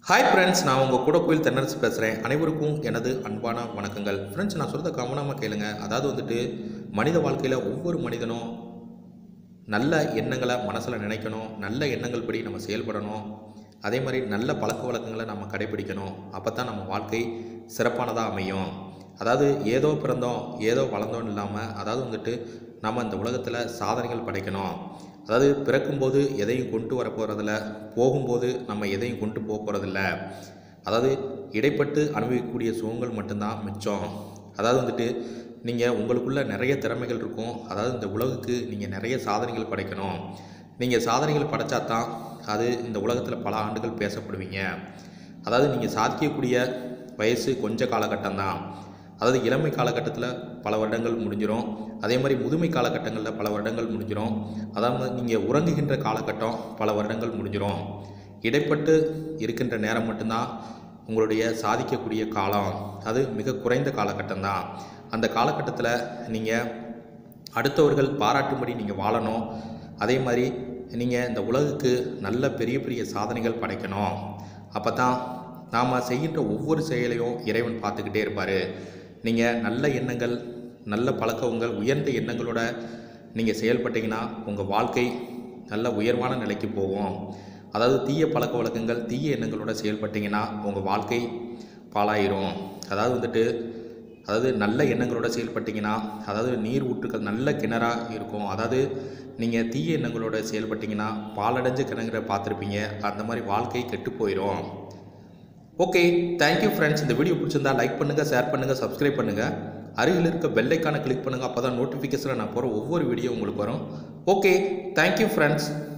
hi friends நான் உங்கள் கூட கோயில் தென்னரசு பேசுகிறேன் அனைவருக்கும் எனது அன்பான வணக்கங்கள் ஃப்ரெண்ட்ஸ் நான் சொல்கிறத கவனமாக கேளுங்க அதாவது வந்துட்டு மனித வாழ்க்கையில் ஒவ்வொரு மனிதனும் நல்ல எண்ணங்களை மனசில் நினைக்கணும் நல்ல எண்ணங்கள் படி நம்ம செயல்படணும் அதே மாதிரி நல்ல பழக்க வழக்கங்களை நம்ம கடைபிடிக்கணும் அப்போ தான் நம்ம வாழ்க்கை சிறப்பானதாக அமையும் அதாவது ஏதோ பிறந்தோம் ஏதோ வளர்ந்தோம் இல்லாமல் அதாவது வந்துட்டு நம்ம இந்த உலகத்தில் சாதனைகள் படைக்கணும் அதாவது பிறக்கும்போது எதையும் கொண்டு வர போகிறதில்ல போகும்போது நம்ம எதையும் கொண்டு போக போகிறதில்ல அதாவது இடைப்பட்டு அனுபவிக்கக்கூடிய சுகங்கள் மட்டும்தான் மிச்சம் அதாவது வந்துட்டு நீங்கள் உங்களுக்குள்ள நிறைய திறமைகள் இருக்கும் அதாவது இந்த உலகுக்கு நீங்கள் நிறைய சாதனைகள் படைக்கணும் நீங்கள் சாதனைகள் படைச்சா தான் அது இந்த உலகத்தில் பல ஆண்டுகள் பேசப்படுவீங்க அதாவது நீங்கள் சாதிக்கக்கூடிய வயசு கொஞ்ச காலகட்டம் தான் அதாவது இளமை காலகட்டத்தில் பல வருடங்கள் முடிஞ்சிடும் அதே மாதிரி முதுமை காலகட்டங்களில் பல வருடங்கள் முடிஞ்சிடும் அதாவது நீங்கள் உறங்குகின்ற காலகட்டம் பல வருடங்கள் முடிஞ்சிடும் இடைப்பட்டு இருக்கின்ற நேரம் மட்டும்தான் உங்களுடைய சாதிக்கக்கூடிய காலம் அது மிக குறைந்த காலகட்டம் தான் அந்த காலகட்டத்தில் நீங்கள் அடுத்தவர்கள் பாராட்டும்படி நீங்கள் வாழணும் அதே மாதிரி நீங்கள் இந்த உலகுக்கு நல்ல பெரிய பெரிய சாதனைகள் படைக்கணும் அப்போ தான் நாம் செய்கின்ற ஒவ்வொரு செயலையும் இறைவன் பார்த்துக்கிட்டே இருப்பார் நீங்கள் நல்ல எண்ணங்கள் நல்ல பழக்கங்கள் உயர்ந்த எண்ணங்களோட நீங்கள் செயல்பட்டீங்கன்னா உங்கள் வாழ்க்கை நல்ல உயர்வான நிலைக்கு போகும் அதாவது தீய பழக்க வழக்கங்கள் தீய எண்ணங்களோட செயல்பட்டீங்கன்னா உங்கள் வாழ்க்கை பாழாயிரும் அதாவது வந்துட்டு அதாவது நல்ல எண்ணங்களோட செயல்பட்டீங்கன்னா அதாவது நீர் ஊற்றுக்கள் நல்ல கிணறா இருக்கும் அதாவது நீங்கள் தீய எண்ணங்களோட செயல்பட்டீங்கன்னா பாலடைஞ்ச கிணங்குற பார்த்துருப்பீங்க அந்த மாதிரி வாழ்க்கை கெட்டு போயிடும் ஓகே தேங்க்யூ ஃப்ரெண்ட்ஸ் இந்த வீடியோ பிடிச்சிருந்தா லைக் பண்ணுங்கள் ஷேர் பண்ணுங்கள் சப்ஸ்கிரைப் பண்ணுங்கள் அருகில் இருக்க பெல்லைக்கான கிளிக் பண்ணுங்கள் அப்போ தான் நோட்டிஃபிகேஷனில் நான் போகிற ஒவ்வொரு வீடியோ உங்களுக்கு வரும் ஓகே தேங்க்யூ ஃப்ரெண்ட்ஸ்